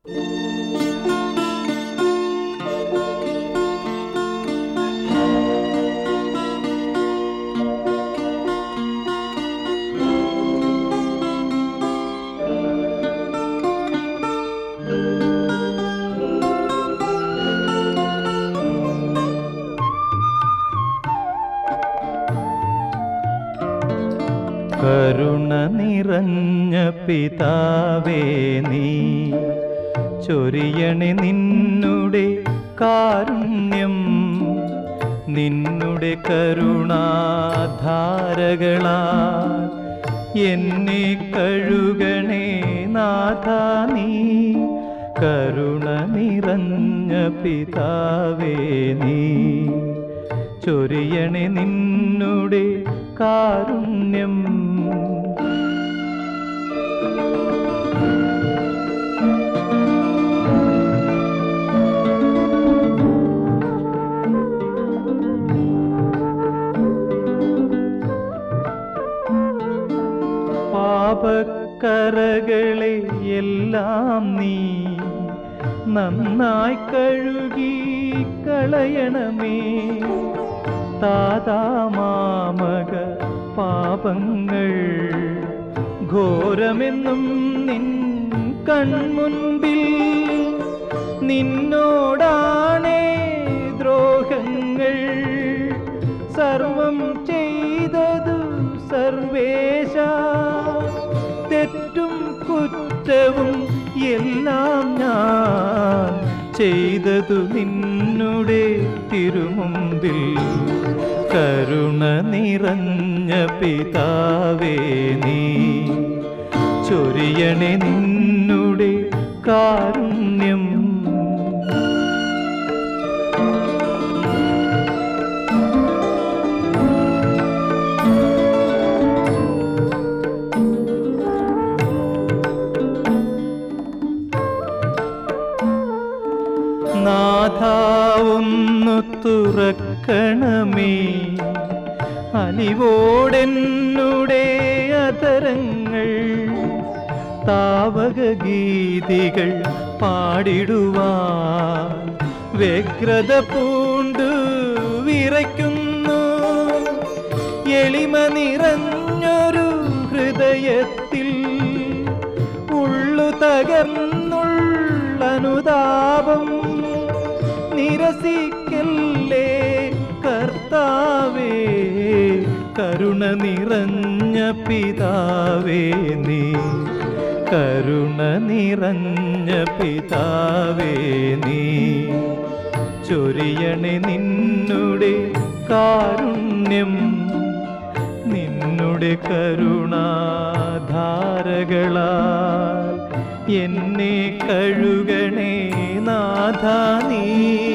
കരുണ നിറഞ്ഞ പിതാവേ നീ ചൊരിയണി നിന്നുടെ കാരുണ്യം നിന്നുടെ കരുണാധാരകളാ എന്നെ കഴുകണേ നാഥ നീ കരുണ നിറഞ്ഞ പിതാവേ നീ ചൊരിയണേ നിന്നുടെ കാരുണ്യം പാപക്കറകളെ എല്ലാം നീ നന്നായി കഴുകി കളയണമേ താതാമാമക പാപങ്ങൾ ഘോരമെന്നും നിൻ കൺമുൻപിൽ നിന്നോടാണേ ദ്രോഹങ്ങൾ സർവം ചെയ്തതു സർവേശ തെറ്റും കുറ്റവും എല്ലാം ഞാൻ ചെയ്തതു നിന്നുടെ തിരുമുമ്പിൽ കരുണ നിറഞ്ഞ പിതാവേ നീ ചൊരിയണേ നിന്നുടെ കാരുണ്യം നാഥ ഒന്ന് തുറക്കണമേ അലിവോടെന്നുടെ അതരങ്ങൾ താവക ഗീതികൾ പാടിടുവാൻ വ്യഗ്രത പൂണ്ടു വിറയ്ക്കുന്നു എളിമ നിറഞ്ഞൊരു ഹൃദയത്തിൽ ഉള്ളു തകർന്നുള്ളനുതാപം നിരസിക്കല്ലേ കർത്താവേ കരുണ നിറഞ്ഞ പിതാവേ നീ കരുണ നിറഞ്ഞ പിതാവേ നീ ചൊരിയണേ നിന്നുടെ കാരുണ്യം നിന്നുടെ കരുണാധാരകളാൽ എന്നെ കഴുകണേ നാഥ നീ